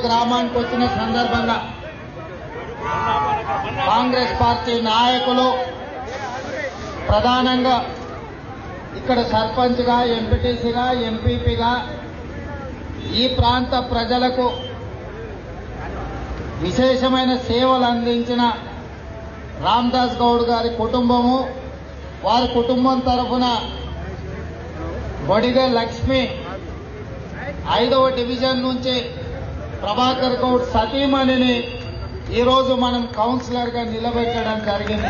గ్రామానికి వచ్చిన సందర్భంగా కాంగ్రెస్ పార్టీ నాయకులు ప్రధానంగా ఇక్కడ సర్పంచ్గా ఎంపీటీసీగా ఎంపీపీగా ఈ ప్రాంత ప్రజలకు విశేషమైన సేవలు అందించిన రామ్దాస్ గౌడ్ గారి కుటుంబము వారి కుటుంబం తరఫున బొడిగ లక్ష్మి ఐదవ డివిజన్ నుంచి ప్రభాకర్ గౌడ్ సతీమణిని ఈరోజు మనం కౌన్సిలర్ గా నిలబెట్టడం జరిగింది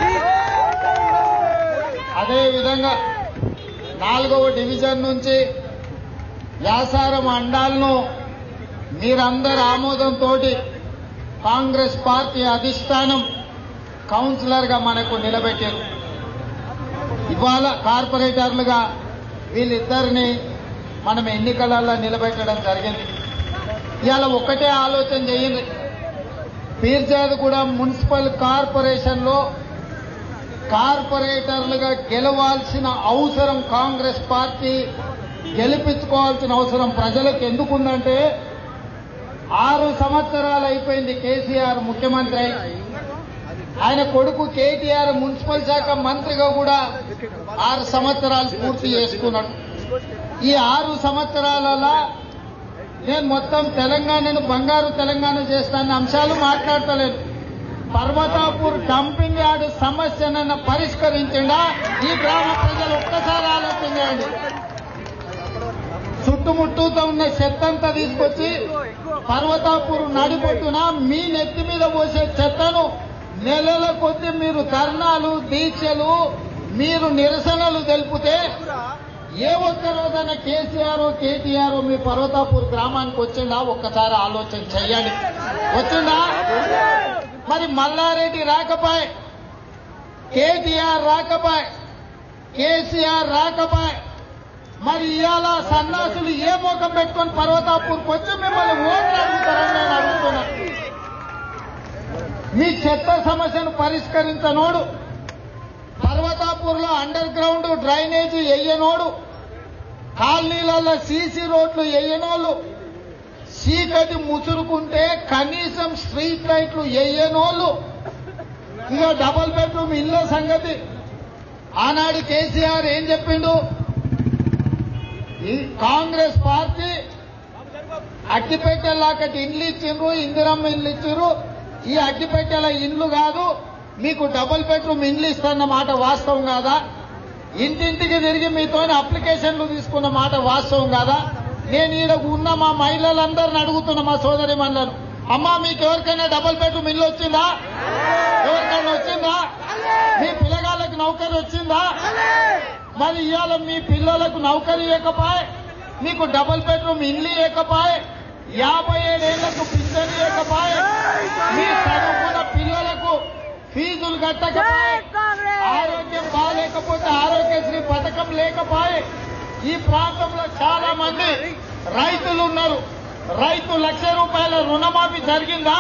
అదే విధంగా నాలుగవ డివిజన్ నుంచి వ్యాసారం అండాలను మీరందరి ఆమోదంతో కాంగ్రెస్ పార్టీ అధిష్టానం కౌన్సిలర్ గా మనకు నిలబెట్టారు ఇవాళ కార్పొరేటర్లుగా వీళ్ళిద్దరిని మనం ఎన్నికలలో నిలబెట్టడం జరిగింది ఇవాళ ఒక్కటే ఆలోచన చేయండి పీర్జాదిగూడ మున్సిపల్ కార్పొరేషన్ లో కార్పొరేటర్లుగా గెలవాల్సిన అవసరం కాంగ్రెస్ పార్టీ గెలిపించుకోవాల్సిన అవసరం ప్రజలకు ఎందుకుందంటే ఆరు సంవత్సరాలు అయిపోయింది కేసీఆర్ ముఖ్యమంత్రి అయి. ఆయన కొడుకు కేటీఆర్ మున్సిపల్ శాఖ మంత్రిగా కూడా ఆరు సంవత్సరాలు పూర్తి చేసుకున్నాడు ఈ ఆరు సంవత్సరాలలో నేను మొత్తం తెలంగాణను బంగారు తెలంగాణ చేస్తాన అంశాలు మాట్లాడతలేదు పర్వతాపూర్ డంపింగ్ యార్డ్ సమస్యనన్న పరిష్కరించిండా ఈ గ్రామ ప్రజలు ఒక్కసారి ఆలోచన చేయండి చుట్టుముట్టుతో ఉన్న చెత్తంతా తీసుకొచ్చి పర్వతాపూర్ నడిపొట్టున మీ నెత్తి మీద పోసే చెత్తను నెలల కొద్ది మీరు ధర్నాలు దీక్షలు మీరు నిరసనలు తెలిపితే ఏ ఒక్క రోజైనా కేసీఆర్ కేటీఆర్ మీ పర్వతాపూర్ గ్రామానికి వచ్చిందా ఒక్కసారి ఆలోచన చెయ్యండి వచ్చిందా మరి మల్లారెడ్డి రాకపాయ్ కేటీఆర్ రాకపాయ్ కేసీఆర్ రాకపాయ్ మరి ఇవాళ సన్నాసులు ఏ ముఖం పెట్టుకొని పర్వతాపూర్కి వచ్చి మిమ్మల్ని ఓట్లు అడుగుతారని నేను అడుగుతున్నా మీ చెత్త సమస్యను పరిష్కరించనోడు పర్వతాపూర్ లో అండర్ గ్రౌండ్ డ్రైనేజీ ఎయ్యనోడు కాలనీలలో సీసీ రోడ్లు ఎయ్యనోళ్ళు చీకటి ముసురుకుంటే కనీసం స్ట్రీట్ లైట్లు ఎయ్యనోళ్ళు ఇక డబల్ బెడ్రూమ్ ఇళ్ళ సంగతి ఆనాడు కేసీఆర్ ఏం చెప్పిండు ఈ కాంగ్రెస్ పార్టీ అగ్గిపెట్టెలాకటి ఇండ్లు ఇచ్చిండ్రు ఇందిరమ్మ ఇండ్లు ఇచ్చిండ్రు ఈ అగ్గిపెట్టెల ఇండ్లు కాదు మీకు డబుల్ బెడ్రూమ్ ఇండ్లు ఇస్తున్న మాట వాస్తవం కాదా ఇంటింటికి తిరిగి మీతో అప్లికేషన్లు తీసుకున్న మాట వాస్తవం కాదా నేను ఈడ ఉన్న మా మహిళలందరిని అడుగుతున్న మా సోదరి మహిళను అమ్మా మీకు ఎవరికైనా డబుల్ బెడ్రూమ్ ఇల్లు వచ్చిందా ఎవరికైనా వచ్చిందా మీ పిల్లగాళ్ళకి నౌకరీ వచ్చిందా మరి ఇవాళ మీ పిల్లలకు నౌకరీ ఇవ్వకపాయ్ మీకు డబుల్ బెడ్రూమ్ ఇల్లు ఇవ్వకపాయ్ యాభై ఏడేళ్లకు పింఛన్ ఇవ్వకపాయ్ మీ చదువుకున్న పిల్లలకు ఫీజులు కట్టకపాయ్ ఆరోగ్యం బాగాలేకపోతే ఆరోగ్యశ్రీ పథకం లేకపాయ్ ఈ ప్రాంతంలో చాలా మంది రైతులు ఉన్నారు రైతు లక్ష రూపాయల రుణమాఫీ జరిగిందా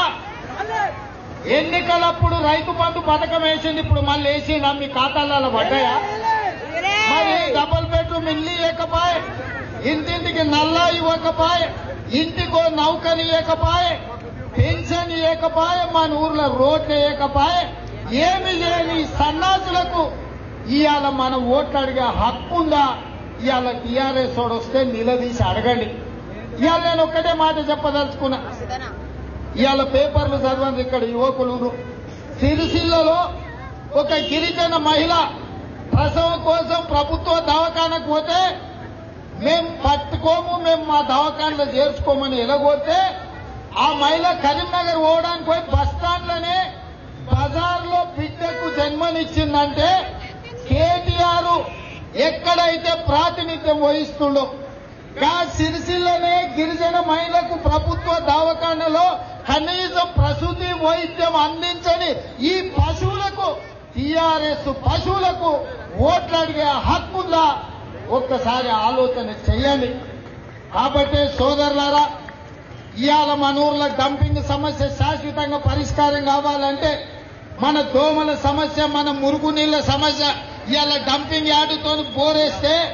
ఎన్నికలప్పుడు రైతు బంధు పథకం వేసింది ఇప్పుడు మళ్ళీ వేసిందా మీ ఖాతాలలో పడ్డాయా మరి డబుల్ బెడ్రూమ్ ఇల్లు ఇవ్వకపాయ్ ఇంటింటికి నల్లా ఇవ్వకపాయ్ ఇంటికో నౌకని ఇవ్వకపాయ్ పెన్షన్ ఇవ్వకపాయ్ మన ఊర్లో రోడ్లు వేయకపాయ్ ఏమి లేని సన్నాసులకు ఇవాళ మనం ఓట్లు అడిగే హక్కు ఉందా ఇవాళ టీఆర్ఎస్ వాడు వస్తే నిలదీసి అడగండి ఇవాళ నేను ఒక్కటే మాట చెప్పదలుచుకున్నా ఇవాళ పేపర్లు చదవండి ఇక్కడ యువకులు సిరిసిల్లలో ఒక గిరిజన మహిళ ప్రసవం కోసం ప్రభుత్వ దవాఖానకు పోతే మేము పట్టుకోము మేము మా దవాఖానలో చేర్చుకోమని ఎలగొడితే ఆ మహిళ కరీంనగర్ పోవడానికి పోయి బస్ స్టాండ్లోనే బజార్లో బిడ్డకు జన్మనిచ్చిందంటే కేటీఆర్ ఎక్కడైతే ప్రాతినిధ్యం వహిస్తుండో గా సిరిసిల్లనే గిరిజన మహిళకు ప్రభుత్వ దవాఖానలో కనీసం ప్రసూతి వైద్యం అందించని ఈ పశువులకు టీఆర్ఎస్ పశువులకు ఓట్లు అడిగే హక్కుందా ఒక్కసారి ఆలోచన చేయండి కాబట్టి సోదరులారా ఇవాళ మన ఊర్లో డంపింగ్ సమస్య శాశ్వతంగా పరిష్కారం కావాలంటే మన దోమల సమస్య మన మురుగునీళ్ల సమస్య ఇవాళ డంపింగ్ యార్డుతో బోరేస్తే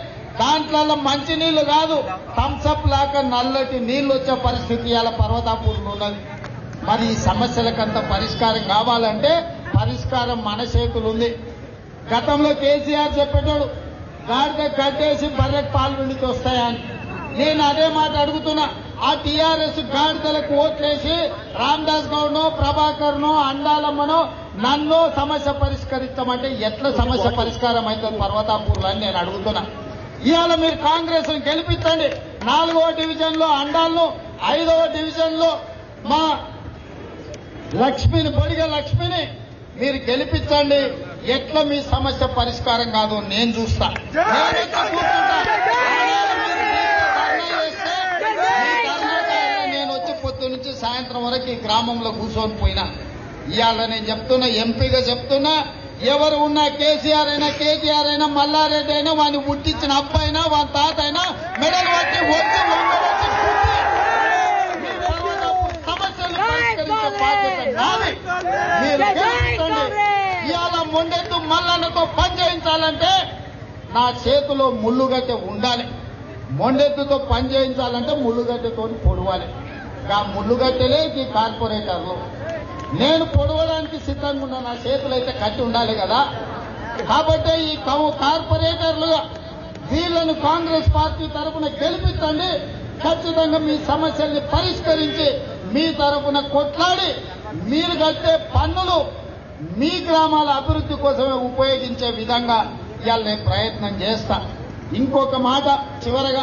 దాంట్లో మంచి నీళ్లు కాదు థమ్సప్ లాగా నల్లటి నీళ్లు వచ్చే పరిస్థితి ఇలా పర్వతాపూర్లో ఉన్నది మరి ఈ సమస్యలకంత పరిష్కారం కావాలంటే పరిష్కారం మన చేతులు ఉంది గతంలో కేసీఆర్ చెప్పేటాడు గాడిద కట్టేసి బర్రెకు పాలు విడికి వస్తాయని నేను అదే మాట అడుగుతున్నా ఆ టీఆర్ఎస్ గాడిదలకు ఓట్లేసి రామ్దాస్ గౌడ్నో ప్రభాకర్నో అండాలమ్మనో నన్ను సమస్య పరిష్కరించమంటే ఎట్లా సమస్య పరిష్కారం అవుతుంది పర్వతాపూర్లో అని నేను అడుగుతున్నా ఇవాళ మీరు కాంగ్రెస్ గెలిపించండి నాలుగవ డివిజన్ లో అండాలను ఐదవ డివిజన్ లో మా లక్ష్మిని బొడిగ లక్ష్మిని మీరు గెలిపించండి ఎట్లా మీ సమస్య పరిష్కారం కాదు నేను చూస్తా నేను వచ్చి కూర్చుంటా. ఆనాడు మీరు ధర్నా చేస్తే, మీ ధర్నా టైంలో నేను వచ్చి పొద్దు నుంచి సాయంత్రం వరకు ఈ గ్రామంలో కూర్చొని పోయినా ఇవాళ నేను చెప్తున్నా ఎంపీగా చెప్తున్నా ఎవరు ఉన్నా కేసీఆర్ అయినా కేటీఆర్ అయినా మల్లారెడ్డి అయినా వాడిని పుట్టించిన అబ్బాయినా వాని తాత అయినా మెడలు పట్టి వచ్చి వంగబెట్టి కుట్టి, మీ పర్వతాపూర్ సమస్యలు పరిష్కరించే బాధ్యత నాది. మీరు గెలిపించండి. ఇవాళ మొండెత్తు మల్లన్నతో పని చేయించాలంటే నా చేతిలో ముళ్ళుగట్టె ఉండాలి మొండెత్తుతో పని చేయించాలంటే ముళ్ళుగట్టెతో పొడవాలి ఆ ముళ్ళుగట్టెలే ఈ కార్పొరేటర్లు నేను పొడవడానికి సిద్ధంగా ఉన్నా నా చేతులు అయితే కట్టి ఉండాలి కదా కాబట్టి ఈ కౌ- కార్పొరేటర్లుగా వీళ్ళను కాంగ్రెస్ పార్టీ తరఫున గెలిపించండి ఖచ్చితంగా మీ సమస్యల్ని పరిష్కరించి మీ తరఫున కొట్లాడి మీరు కట్టే పన్నులు మీ గ్రామాల అభివృద్ధి కోసమే ఉపయోగించే విధంగా ఇవాళ నేను ప్రయత్నం చేస్తా ఇంకొక మాట చివరగా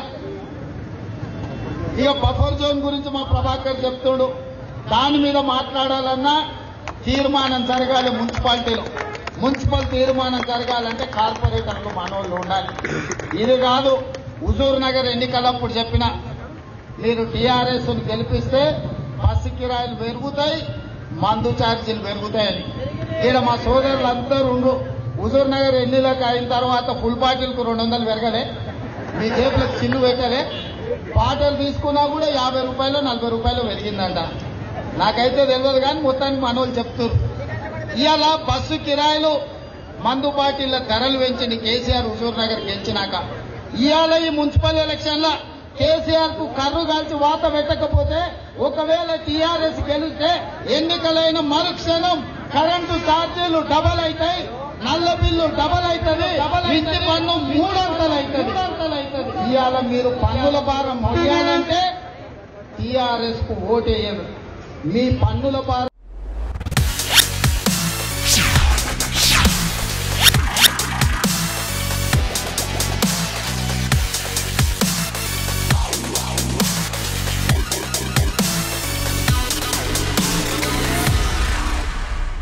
ఇక బఫర్ జోన్ గురించి మా ప్రభాకర్ చెప్తుడు దాని మీద మాట్లాడాలన్నా తీర్మానం జరగాలి మున్సిపాలిటీలో మున్సిపల్ తీర్మానం జరగాలంటే కార్పొరేటర్లు మనోళ్ళు ఉండాలి ఇది కాదు హుజూర్ నగర్ ఎన్నికలప్పుడు చెప్పిన మీరు టీఆర్ఎస్ గెలిపిస్తే బస్సు కిరాయిలు పెరుగుతాయి మందు ఛార్జీలు పెరుగుతాయని ఈడ మా సోదరులు అందరూ ఉండు హుజూర్ నగర్ ఎన్నిలకు అయిన తర్వాత ఫుల్ బాటిల్కు రెండు వందలు పెరగలే మీ జేబులకు చిల్లు పెట్టలే బాటలు తీసుకున్నా కూడా యాభై రూపాయలు నలభై రూపాయలు పెరిగిందంట నాకైతే తెలియదు కానీ మొత్తానికి మనోళ్ళు చెప్తున్నారు ఇవాళ బస్సు కిరాయిలు మందు బాటిళ్ల ధరలు పెంచింది కేసీఆర్ హుజూర్ నగర్ గెలిచినాక ఇవాళ ఈ మున్సిపల్ ఎలక్షన్ల కేసీఆర్ కు కర్రు కాల్చి వాత పెట్టకపోతే ఒకవేళ టీఆర్ఎస్ గెలిస్తే ఎన్నికలైన మరుక్షణం కరెంటు ఛార్జీలు డబల్ అవుతాయి నల్ల బిల్లు డబల్ అవుతుంది ఇంటి పన్ను మూడంతలు అవుతుంది ఇవాళ మీరు పన్నుల భారం మొయ్యాలంటే టీఆర్ఎస్ కు ఓటేయదు మీ పన్నుల భారం